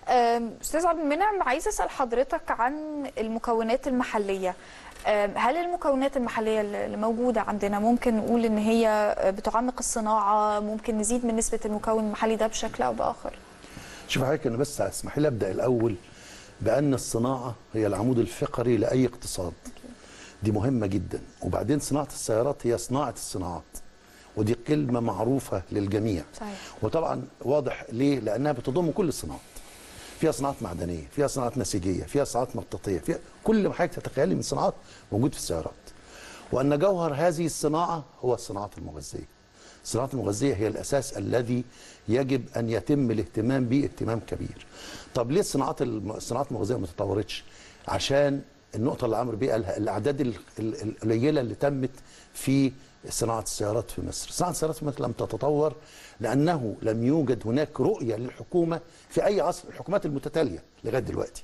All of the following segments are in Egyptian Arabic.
أم، استاذ عبد المنعم عايز اسال حضرتك عن المكونات المحليه أم، هل المكونات المحليه اللي موجوده عندنا ممكن نقول ان هي بتعمق الصناعه ممكن نزيد من نسبه المكون المحلي ده بشكل او باخر شوف حضرتك انا بس اسمحي لي ابدا الاول بان الصناعه هي العمود الفقري لاي اقتصاد دي مهمه جدا وبعدين صناعه السيارات هي صناعه الصناعات ودي كلمه معروفه للجميع صحيح. وطبعا واضح ليه لانها بتضم كل الصناعات فيها صناعات معدنيه فيها صناعات نسيجيه فيها صناعات مطاطيه فيها كل ما حضرتك تتخيلي من صناعات موجود في السيارات وان جوهر هذه الصناعه هو الصناعات المغذيه الصناعات المغذيه هي الاساس الذي يجب ان يتم الاهتمام به اهتمام كبير طب ليه الصناعات الم- الصناعات المغذيه ما تطورتش عشان النقطه اللي عمرو بيه قالها الاعداد ال- ال- القليله اللي تمت في صناعه السيارات في مصر صناعه السيارات في مصر لم تتطور لانه لم يوجد هناك رؤيه للحكومه في اي عصر الحكومات المتتاليه لغايه دلوقتي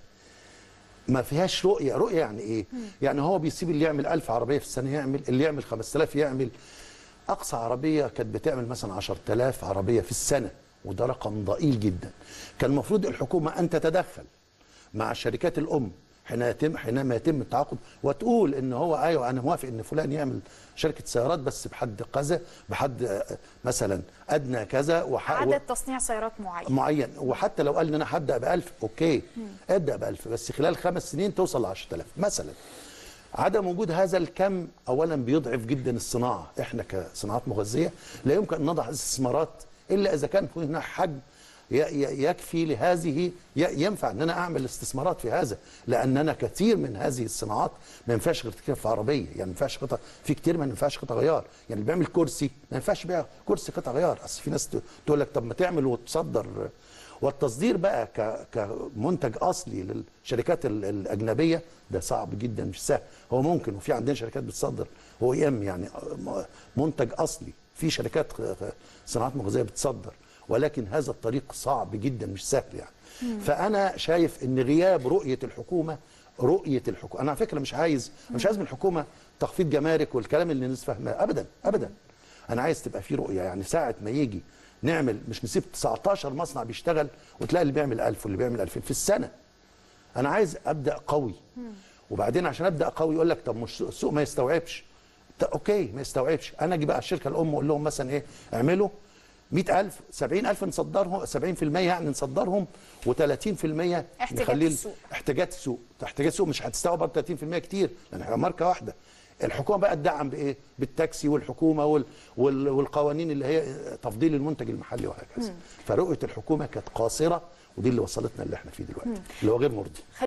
ما فيهاش رؤيه رؤيه يعني ايه يعني هو بيسيب اللي يعمل 1000 عربيه في السنه يعمل اللي يعمل 5000 يعمل اقصى عربيه كانت بتعمل مثلا 10000 عربيه في السنه وده رقم ضئيل جدا كان المفروض الحكومه ان تتدخل مع الشركات الام حين يتم حينما يتم التعاقد وتقول ان هو ايوه انا موافق ان فلان يعمل شركه سيارات بس بحد كذا بحد آه، مثلا ادنى كذا وح... عدد تصنيع سيارات معين معين وحتى لو قال ان انا هبدا ب 1000 اوكي ابدا ب 1000 بس خلال خمس سنين توصل ل 10000 مثلا عدم وجود هذا الكم اولا بيضعف جدا الصناعه احنا كصناعات مغذيه لا يمكن ان نضع استثمارات الا اذا كان هناك حجم ي- ي- يكفي لهذه ي- ينفع ان انا اعمل استثمارات في هذا لاننا كثير من هذه الصناعات ما ينفعش غير تركيب في عربيه يعني ما ينفعش قطع في كتير ما ينفعش قطع غيار يعني اللي بيعمل كرسي ما ينفعش يبيع كرسي قطع غيار اصل في ناس ت- تقول لك طب ما تعمل وتصدر والتصدير بقى ك- كمنتج اصلي للشركات ال- الاجنبيه ده صعب جدا مش سهل هو ممكن وفي عندنا شركات بتصدر هو ام يعني م- منتج اصلي في شركات خ- خ- صناعات مغذيه بتصدر ولكن هذا الطريق صعب جدا مش سهل يعني فانا شايف ان غياب رؤيه الحكومه رؤيه الحكومه انا على فكره مش عايز مش عايز من الحكومه تخفيض جمارك والكلام اللي الناس فاهماه ابدا ابدا انا عايز تبقى في رؤيه يعني ساعه ما يجي نعمل مش نسيب 19 مصنع بيشتغل وتلاقي اللي بيعمل 1000 واللي بيعمل 2000 في السنه انا عايز ابدا قوي وبعدين عشان ابدا قوي يقول لك طب مش السوق ما يستوعبش طب اوكي ما يستوعبش انا اجي بقى الشركه الام واقول لهم مثلا ايه اعملوا 100000 70000 نصدرهم 70% يعني نصدرهم و30% احتياجات نخليه السوق. احتياجات السوق احتياجات السوق مش هتستوعب برضه 30% كتير لان احنا ماركه واحده الحكومه بقى تدعم بايه بالتاكسي والحكومه وال وال والقوانين اللي هي تفضيل المنتج المحلي وهكذا فرؤيه الحكومه كانت قاصره ودي اللي وصلتنا اللي احنا فيه دلوقتي اللي هو غير مرضي